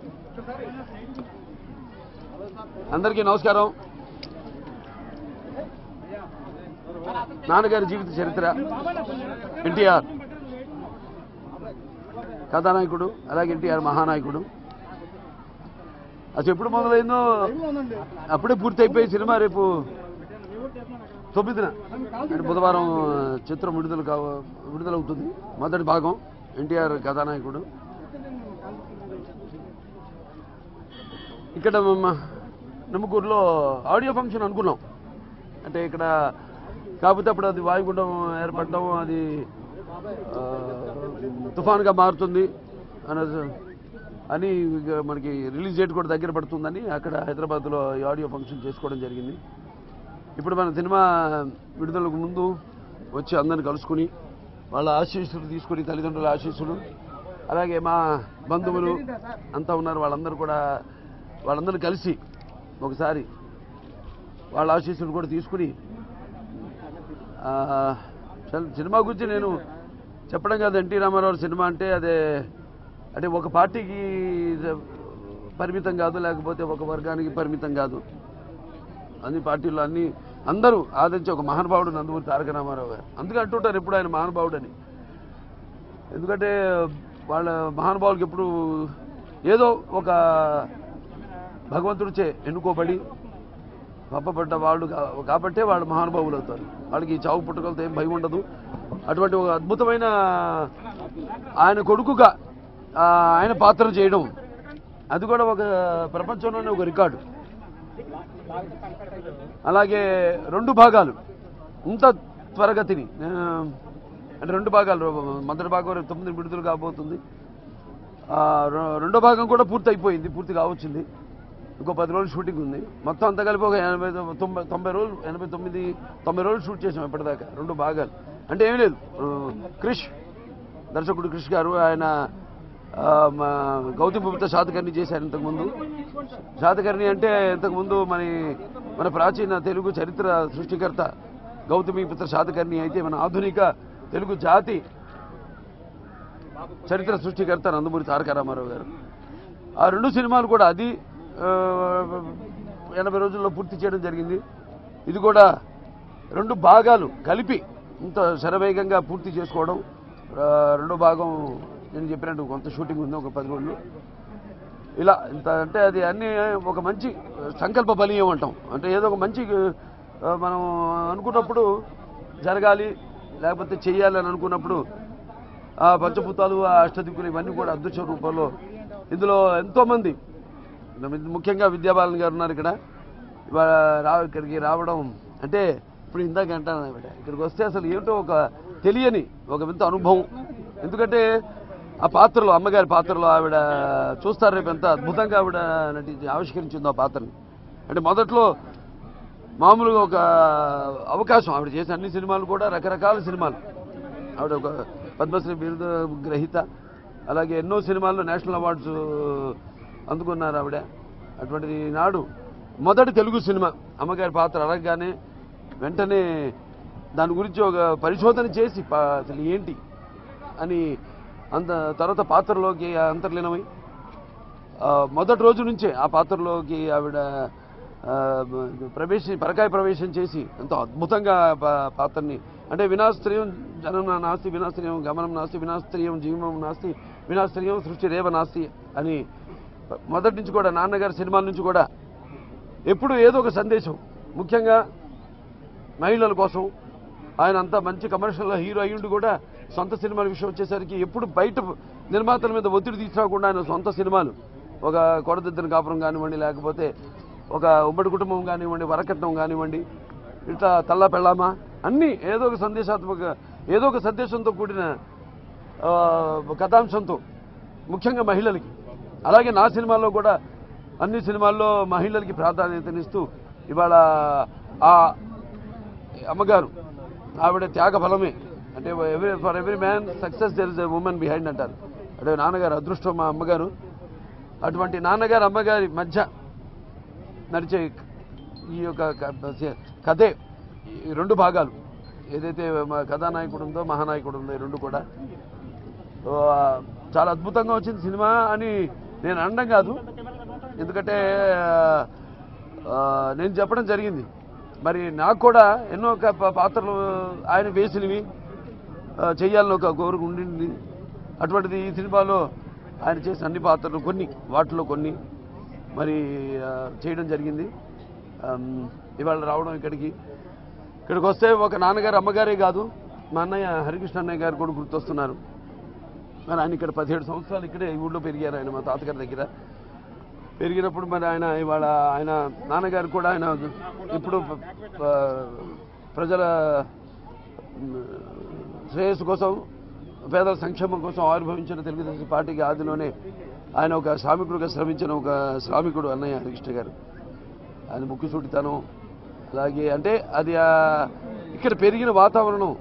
అందరికీ నమస్కారం నాన్నగారి జీవిత చరిత్ర ఎన్టీఆర్ కథానాయకుడు అలాగే ఎన్టీఆర్ మహానాయకుడు అసలు ఎప్పుడు మొదలైందో అప్పుడే పూర్తి అయిపోయి సినిమా రేపు తొమ్మిదిన అంటే బుధవారం చిత్రం విడుదల కావ విడుదలవుతుంది మొదటి భాగం ఎన్టీఆర్ కథానాయకుడు ఇక్కడ మ- నిమ్మకూరులో ఆడియో ఫంక్షన్ అనుకున్నాం అంటే ఇక్కడ కాకపోతే అప్పుడు అది వాయుగుండం ఏర్పడడం అది ఆ, తుఫాన్గా మారుతుంది అనేది అని ఇక మనకి రిలీజ్ డేట్ కూడా దగ్గర పడుతుందని అక్కడ హైదరాబాద్లో ఈ ఆడియో ఫంక్షన్ చేసుకోవడం జరిగింది ఇప్పుడు మన సినిమా విడుదలకు ముందు వచ్చి అందరిని కలుసుకుని వాళ్ళ ఆశీస్సులు తీసుకుని తల్లిదండ్రుల ఆశీస్సులు అలాగే మా బంధువులు అంతా ఉన్నారు వాళ్ళందరూ కూడా వాళ్ళందరూ కలిసి ఒకసారి వాళ్ళ ఆశీస్సులు కూడా తీసుకుని ఆ, చల్- సినిమా గురించి నేను చెప్పడం కాదు ఎన్టీ రామారావు సినిమా అంటే అదే అంటే ఒక పార్టీకి పరిమితం కాదు లేకపోతే ఒక వర్గానికి పరిమితం కాదు అన్ని పార్టీల్లో అన్ని అందరూ ఆదరించి ఒక మహానుభావుడు నందమూరి తారక రామారావు గారు అందుకే అంటుంటారు ఎప్పుడు ఆయన మహానుభావుడు అని ఎందుకంటే వాళ్ళ మహానుభావులకి ఎప్పుడు ఏదో ఒక భగవంతుడిచే ఎన్నుకోబడి పంపబడ్డ వాళ్ళు కా- కాబట్టే వాళ్ళు మహానుభావులు అవుతారు వాళ్ళకి ఈ చావు పుట్టుకలతో ఏం భయం ఉండదు అటువంటి ఒక అద్భుతమైన ఆయన కొడుకుగా ఆ, ఆయన పాత్ర చేయడం అది కూడా ఒక ప్రపంచంలోనే ఒక రికార్డు అలాగే రెండు భాగాలు ఇంత త్వరగతిని ఆ, అంటే రెండు భాగాలు మొదటి భాగం రేపు తొమ్మిది విడుదల కాబోతుంది ఆ, రె- రెండో భాగం కూడా పూర్తి అయిపోయింది పూర్తి కావచ్చింది ఇంకో పది రోజులు షూటింగ్ ఉంది మొత్తం అంతా కలిపి ఒక ఎనభై తొ- తొంభై తొంభై రోజులు ఎనభై తొమ్మిది తొంభై రోజులు షూట్ చేసాం ఇప్పటిదాకా రెండు భాగాలు అంటే ఏమీ లేదు ఆ, క్రిష్ దర్శకుడు క్రిష్ గారు ఆయన ఆ, మా గౌతమ్ బుద్ధ శాతకర్ణి చేశారు ఇంతకుముందు శాతకర్ణి అంటే ఇంతకుముందు మన మన ప్రాచీన తెలుగు చరిత్ర సృష్టికర్త గౌతమి పుత్ర శాతకర్ణి అయితే మన ఆధునిక తెలుగు జాతి చరిత్ర సృష్టికర్త నందమూరి తారక రామారావు గారు ఆ రెండు సినిమాలు కూడా అది ఆ, ఎనభై రోజుల్లో పూర్తి చేయడం జరిగింది ఇది కూడా రెండు భాగాలు కలిపి ఇంత శరవేగంగా పూర్తి చేసుకోవడం ఆ, రెండో భాగం నేను చెప్పినట్టు కొంత షూటింగ్ ఉంది ఒక పది రోజులు ఇలా ఇంత అంటే అది అన్ని ఒక మంచి సంకల్ప బలీయం అంటాం అంటే ఏదో ఒక మంచి ఆ, మనం అనుకున్నప్పుడు జరగాలి లేకపోతే చెయ్యాలి అని అనుకున్నప్పుడు ఆ పంచభూతాలు ఆ అష్టదిక్కులు ఇవన్నీ కూడా అదృశ్య రూపంలో ఇందులో ఎంతోమంది ముఖ్యంగా విద్యాబాలన్ గారు ఉన్నారు ఇక్కడ ఇవాళ రా ఇక్కడికి రావడం అంటే ఇప్పుడు ఇందాక అంటాను ఆవిడ ఇక్కడికి వస్తే అసలు ఏమిటో ఒక తెలియని ఒక వింత అనుభవం ఎందుకంటే ఆ పాత్రలో అమ్మగారి పాత్రలో ఆవిడ చూస్తారు రేపు ఎంత అద్భుతంగా ఆవిడ నటించి ఆవిష్కరించిందో ఆ పాత్రని అంటే మొదట్లో మామూలుగా ఒక అవకాశం ఆవిడ చేసిన అన్ని సినిమాలు కూడా రకరకాల సినిమాలు ఆవిడ ఒక పద్మశ్రీ బిరుదు గ్రహీత అలాగే ఎన్నో సినిమాల్లో నేషనల్ అవార్డ్స్ అందుకున్నారు ఆవిడ అటువంటిది నాడు మొదటి తెలుగు సినిమా అమ్మగారి పాత్ర అడగగానే వెంటనే దాని గురించి ఒక పరిశోధన చేసి పా- అసలు ఏంటి అని అంత తర్వాత పాత్రలోకి అంతర్లీనమై ఆ, మొదటి రోజు నుంచే ఆ పాత్రలోకి ఆవిడ ఆ, ప్రవేశం పరకాయ ప్రవేశం చేసి ఎంతో అద్భుతంగా పా- పాత్రని అంటే వినాస్త్రియం జనం నా నాస్తి వినాస్త్రియం గమనం నాస్తి వినాస్త్రియం జీవం నాస్తి వినాస్త్రియం సృష్టి రేవ నాస్తి అని మొదటి నుంచి కూడా నాన్నగారి సినిమాల నుంచి కూడా ఎప్పుడు ఏదో ఒక సందేశం ముఖ్యంగా మహిళల కోసం ఆయన అంతా మంచి కమర్షియల్ హీరో అయ్యుండి కూడా సొంత సినిమాల విషయం వచ్చేసరికి ఎప్పుడు బయట నిర్మాతల మీద ఒత్తిడి తీసుకురాకుండా ఆయన సొంత సినిమాలు ఒక కొడదిద్దని కాపురం కానివ్వండి లేకపోతే ఒక ఉమ్మడి కుటుంబం కానివ్వండి వరకట్నం కానివ్వండి ఇట్లా తల్లా పెళ్ళామా అన్నీ ఏదో ఒక సందేశాత్మక ఏదో ఒక సందేశంతో కూడిన ఆ, కథాంశంతో ముఖ్యంగా మహిళలకి అలాగే నా సినిమాల్లో కూడా అన్ని సినిమాల్లో మహిళలకి ప్రాధాన్యతనిస్తూ ఇవాళ ఆ అమ్మగారు ఆవిడ త్యాగ ఫలమే అంటే ఎవరి for every man success there is a woman behind అంటారు అంటే నాన్నగారు అదృష్టం మా అమ్మగారు అటువంటి నాన్నగారు అమ్మగారి మధ్య నడిచే ఈ యొక్క క- కథే ఈ రెండు భాగాలు ఏదైతే మా కథానాయకుడు ఉందో మహానాయకుడు ఉందో ఈ రెండు కూడా సో, ఆ, చాలా అద్భుతంగా వచ్చింది సినిమా అని నేను అనడం కాదు ఎందుకంటే ఆ, నేను చెప్పడం జరిగింది మరి నాకు కూడా ఎన్నో ఒక ప- పాత్రలు ఆయన వేసినవి ఆ, చెయ్యాలని ఒక కోరిక ఉండింది అటువంటిది ఈ సినిమాలో ఆయన చేసిన అన్ని పాత్రలు కొన్ని వాటిలో కొన్ని మరి ఆ, చేయడం జరిగింది ఆమ్, ఇవాళ రావడం ఇక్కడికి ఇక్కడికి వస్తే ఒక నాన్నగారు అమ్మగారే కాదు మా అన్నయ్య హరికృష్ణ అన్నయ్య గారు కూడా గుర్తొస్తున్నారు మరి ఆయన ఇక్కడ పదిహేడు సంవత్సరాలు ఇక్కడే ఈ ఊళ్ళో పెరిగారు ఆయన మా తాతగారి దగ్గర పెరిగినప్పుడు మరి ఆయన ఇవాళ ఆయన నాన్నగారు కూడా ఆయన ఇప్పుడు ప- ప- ప్రజల మ్, శ్రేయస్సు కోసం పేదల సంక్షేమం కోసం ఆవిర్భవించిన తెలుగుదేశం పార్టీకి ఆదిలోనే ఆయన ఒక శ్రామికుడిగా శ్రమించిన ఒక శ్రామికుడు అన్నయ్య హరికృష్ణ గారు ఆయన ముక్కుసూటితనం అలాగే అంటే అది ఆ ఇక్కడ పెరిగిన వాతావరణం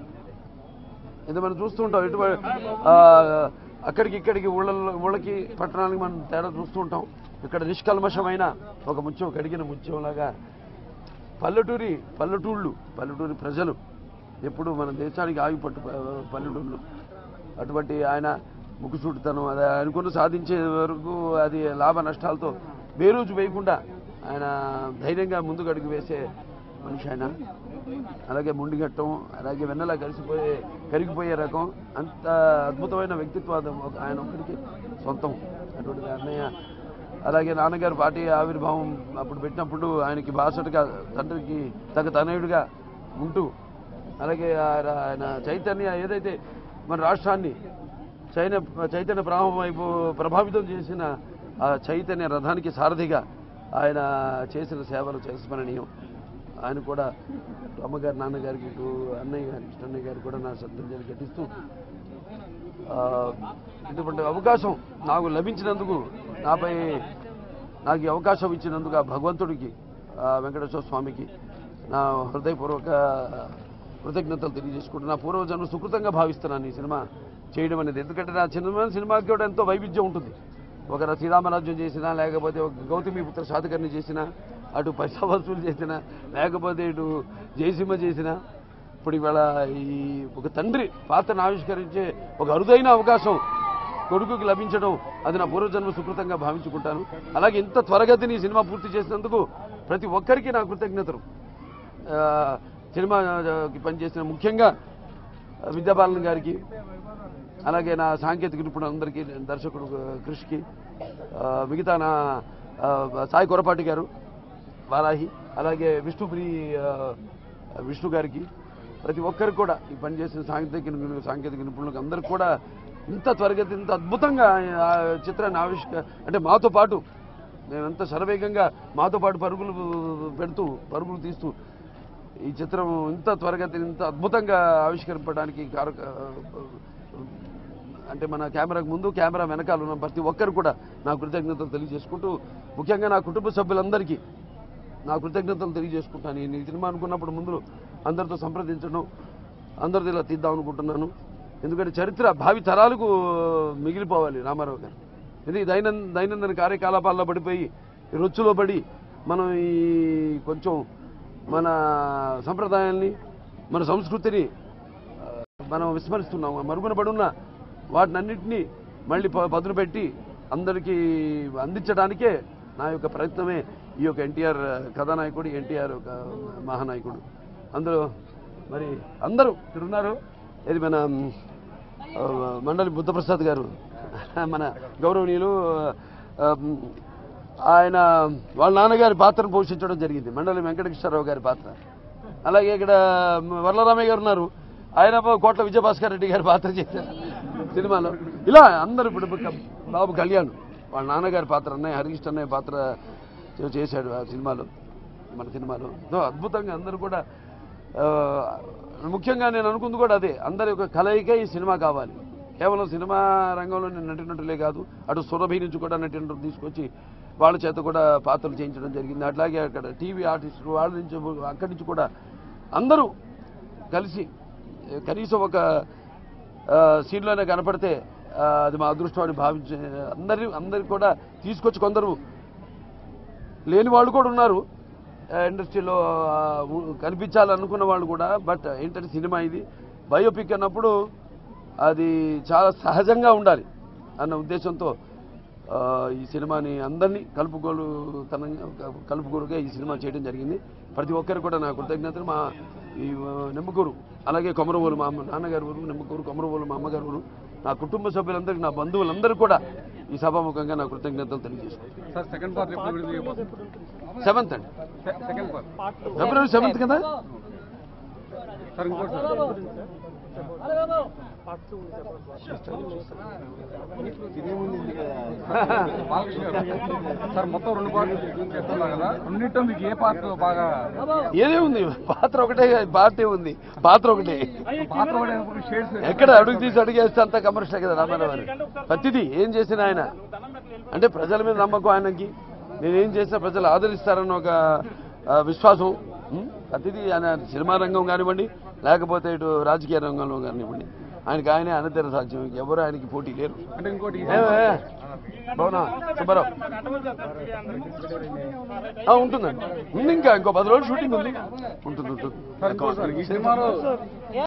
ఇది మనం చూస్తూ ఉంటాం ఇటు అక్కడికి ఇక్కడికి ఊళ్ళల్లో ఊళ్ళకి పట్టణానికి మనం తేడా చూస్తూ ఉంటాం ఇక్కడ నిష్కల్మషమైన ఒక ముత్యం కడిగిన ముత్యంలాగా పల్లెటూరి పల్లెటూళ్ళు పల్లెటూరి ప్రజలు ఎప్పుడు మన దేశానికి ఆగిపట్టు ప- పల్లెటూళ్ళు అటువంటి ఆయన ముక్కుసూటితనం అది అనుకుని సాధించే వరకు అది లాభ నష్టాలతో బేరోజు వేయకుండా ఆయన ధైర్యంగా ముందుకు అడుగు వేసే మనిషి ఆయన అలాగే ముండిగట్టం అలాగే వెన్నెలా కలిసిపోయే కరిగిపోయే రకం అంత అద్భుతమైన వ్యక్తిత్వం ఒక- ఆయన ఒక్కడికి సొంతం అటువంటి అన్నయ్య అలాగే నాన్నగారు పార్టీ ఆవిర్భావం అప్పుడు పెట్టినప్పుడు ఆయనకి బాసటగా తండ్రికి తగ్గ తనయుడిగా ఉంటూ అలాగే ఆయన ఆయన చైతన్య ఏదైతే మన రాష్ట్రాన్ని చైన చైతన్య ప్రవాహం వైపు ప్రభావితం చేసిన ఆ చైతన్య రథానికి సారథిగా ఆయన చేసిన సేవలు చిరస్మరణీయం ఆయన కూడా ఇటు అమ్మగారు నాన్నగారికి ఇటు అన్నయ్య గారి అన్నయ్య గారు కూడా నా శ్రద్ధాంజలి ఘటిస్తూ ఆ, ఇటువంటి అవకాశం నాకు లభించినందుకు నాపై నాకు ఈ అవకాశం ఇచ్చినందుకు ఆ భగవంతుడికి ఆ వెంకటేశ్వర స్వామికి నా హృదయపూర్వక కృతజ్ఞతలు తెలియజేసుకుంటూ నా పూర్వజన్మ సుకృతంగా భావిస్తున్నాను ఈ సినిమా చేయడం అనేది ఎందుకంటే నా సినిమా సినిమాకి కూడా ఎంతో వైవిధ్యం ఉంటుంది ఒక శ్రీరామరాజ్యం చేసినా లేకపోతే ఒక గౌతమి పుత్ర శాతకర్ణి చేసినా అటు పైసా వసూలు చేసినా లేకపోతే ఇటు జయసింహ చేసినా ఇప్పుడు ఇవాళ ఈ ఒక తండ్రి పాత్రను ఆవిష్కరించే ఒక అరుదైన అవకాశం కొడుకుకి లభించడం అది నా పూర్వజన్మ సుకృతంగా భావించుకుంటాను అలాగే ఇంత త్వరగతిని ఈ సినిమా పూర్తి చేసినందుకు ప్రతి ఒక్కరికి నా కృతజ్ఞతలు ఆ, సినిమాకి పనిచేసిన ముఖ్యంగా విద్యాబాలన్ గారికి అలాగే నా సాంకేతిక నిపుణులందరికీ దర్శకుడు కృషికి ఆ, మిగతా నా ఆ, సాయి కొరపాటి గారు వారాహి అలాగే విష్ణుప్రి ఆ, విష్ణు గారికి ప్రతి ఒక్కరికి కూడా ఈ పనిచేసిన సాంకేతిక నిపుణులు సాంకేతిక నిపుణులకు అందరికి కూడా ఇంత త్వరగతి ఇంత అద్భుతంగా ఆ చిత్రాన్ని ఆవిష్క అంటే మాతో పాటు మేమెంత శరవేగంగా మాతో పాటు పరుగులు పెడుతూ పరుగులు తీస్తూ ఈ చిత్రం ఇంత త్వరగతిని ఇంత అద్భుతంగా ఆవిష్కరింపడానికి కారక అంటే మన కెమెరాకు ముందు కెమెరా వెనకాల ఉన్న ప్రతి ఒక్కరు కూడా నా కృతజ్ఞతలు తెలియజేసుకుంటూ ముఖ్యంగా నా కుటుంబ సభ్యులందరికీ నా కృతజ్ఞతలు తెలియజేసుకుంటాను ఈ సినిమా అనుకున్నప్పుడు ముందు అందరితో సంప్రదించడం అందరితో ఇలా తీద్దాం అనుకుంటున్నాను ఎందుకంటే చరిత్ర భావి తరాలకు మిగిలిపోవాలి రామారావు గారు ఇది దైనం దైనందిన కార్యకలాపాల్లో పడిపోయి ఈ రొచ్చులో పడి మనం ఈ కొంచెం మన సంప్రదాయాల్ని మన సంస్కృతిని ఆ, మనం విస్మరిస్తున్నాం మరుగున పడున్న వాటినన్నింటినీ మళ్ళీ ప- పదును పెట్టి అందరికీ అందించడానికే నా యొక్క ప్రయత్నమే ఈ యొక్క ఎన్టీఆర్ కథానాయకుడు ఎన్టీఆర్ ఒక మహానాయకుడు అందులో మరి అందరూ ఇక్కడ ఉన్నారు ఇది మన మ్, ఆ, మండలి బుద్ధప్రసాద్ గారు మన గౌరవనీయులు ఆ, మ్, ఆయన వాళ్ళ నాన్నగారి పాత్రను పోషించడం జరిగింది మండలి వెంకటేశ్వరరావు గారి పాత్ర అలాగే ఇక్కడ వరలరామయ్య గారు ఉన్నారు ఆయన కోట్ల విజయభాస్కర్ రెడ్డి గారి పాత్ర చేశారు సినిమాలో ఇలా అందరూ ఇప్పుడు ఒక బాబు కళ్యాణ్ వాళ్ళ నాన్నగారి పాత్ర అన్నయ్య హరికృష్ణ అన్నయ్య పాత్ర చే- చేశాడు ఆ సినిమాలో మన సినిమాలో సో అద్భుతంగా అందరూ కూడా ఆ, ముఖ్యంగా నేను అనుకుంది కూడా అదే అందరి యొక్క కలయిక ఈ సినిమా కావాలి కేవలం సినిమా రంగంలో నేను నటినట్టులే కాదు అటు సురభి నుంచి కూడా నటినట్టు తీసుకొచ్చి వాళ్ళ చేత కూడా పాత్రలు చేయించడం జరిగింది అట్లాగే అక్కడ టీవీ ఆర్టిస్టులు వాళ్ళ నుంచి అక్కడి నుంచి కూడా అందరూ కలిసి ఏ, కనీసం ఒక ఆ, సీన్లోనే కనపడితే ఆ, అది మా అదృష్టం అని భావించే అందరి అందరికి కూడా తీసుకొచ్చి కొందరు లేని వాళ్ళు కూడా ఉన్నారు ఆ, ఇండస్ట్రీలో ఆ, ఉ- కనిపించాలనుకున్న వాళ్ళు కూడా బట్ ఏంటంటే సినిమా ఇది బయోపిక్ అన్నప్పుడు అది చాలా సహజంగా ఉండాలి అన్న ఉద్దేశంతో ఆ, ఈ సినిమాని అందరినీ కలుపుకోలు తన కలుపుకోలుగా ఈ సినిమా చేయడం జరిగింది ప్రతి ఒక్కరు కూడా నా కృతజ్ఞతలు మా ఈ ఆ, నిమ్మకూరు అలాగే కొమరవోలు మా అమ్మ నాన్నగారు ఊరు నిమ్మకూరు కొమరవోలు మా అమ్మగారు ఊరు నా కుటుంబ సభ్యులందరికీ నా బంధువులందరూ కూడా ఈ సభాముఖంగా నా కృతజ్ఞతలు తెలియజేసుకుంటాను సార్ సెకండ్ పార్ట్ ఎప్పుడు విడుదల చేయబోతున్నారు? సెవెంత్ అండి సె- సెకండ్ పార్ట్ ఫిబ్రవరి సెవెంత్ కదా సార్ ఇంకోటి సార్ బాలకృష్ణ గారు సార్ మొత్తం రెండు పార్ట్లు చేస్తున్నారు కదా రెండింటిలో మీకు ఏ పార్ట్ బాగా ఏదే ఉంది పాత్ర ఒకటే పార్టీ ఉంది పాత్ర ఒకటే పాత్ర షేడ్స్ ఎక్కడ అడుగు తీసి అడిగేస్తే అంత కమర్షియల్ కదా రామారావు గారు ప్రతిదీ ఏం చేసిన ఆయన అంటే ప్రజల మీద నమ్మకం ఆయనకి నేనేం చేసినా ప్రజలు ఆదరిస్తారన్న ఒక ఆ, విశ్వాసం ఉం? ప్రతిదీ ఆయన సినిమా రంగం కానివ్వండి లేకపోతే ఇటు రాజకీయ రంగంలో కానివ్వండి ఆయనకి ఆయనే అనతీర సాధ్యం ఎవరు ఆయనకి పోటీ లేరు అంటే ఇంకోటి ఈ ఏమే? బాగున్నా సుబ్బారావు ఆ, ఉంటుందండి ఉంది ఇంకా ఇంకో పది రోజులు షూటింగ్ ఉంది ఉంటుంది సార్ ఇంకోటి సార్ ఈ ఉంటుంది సినిమాలో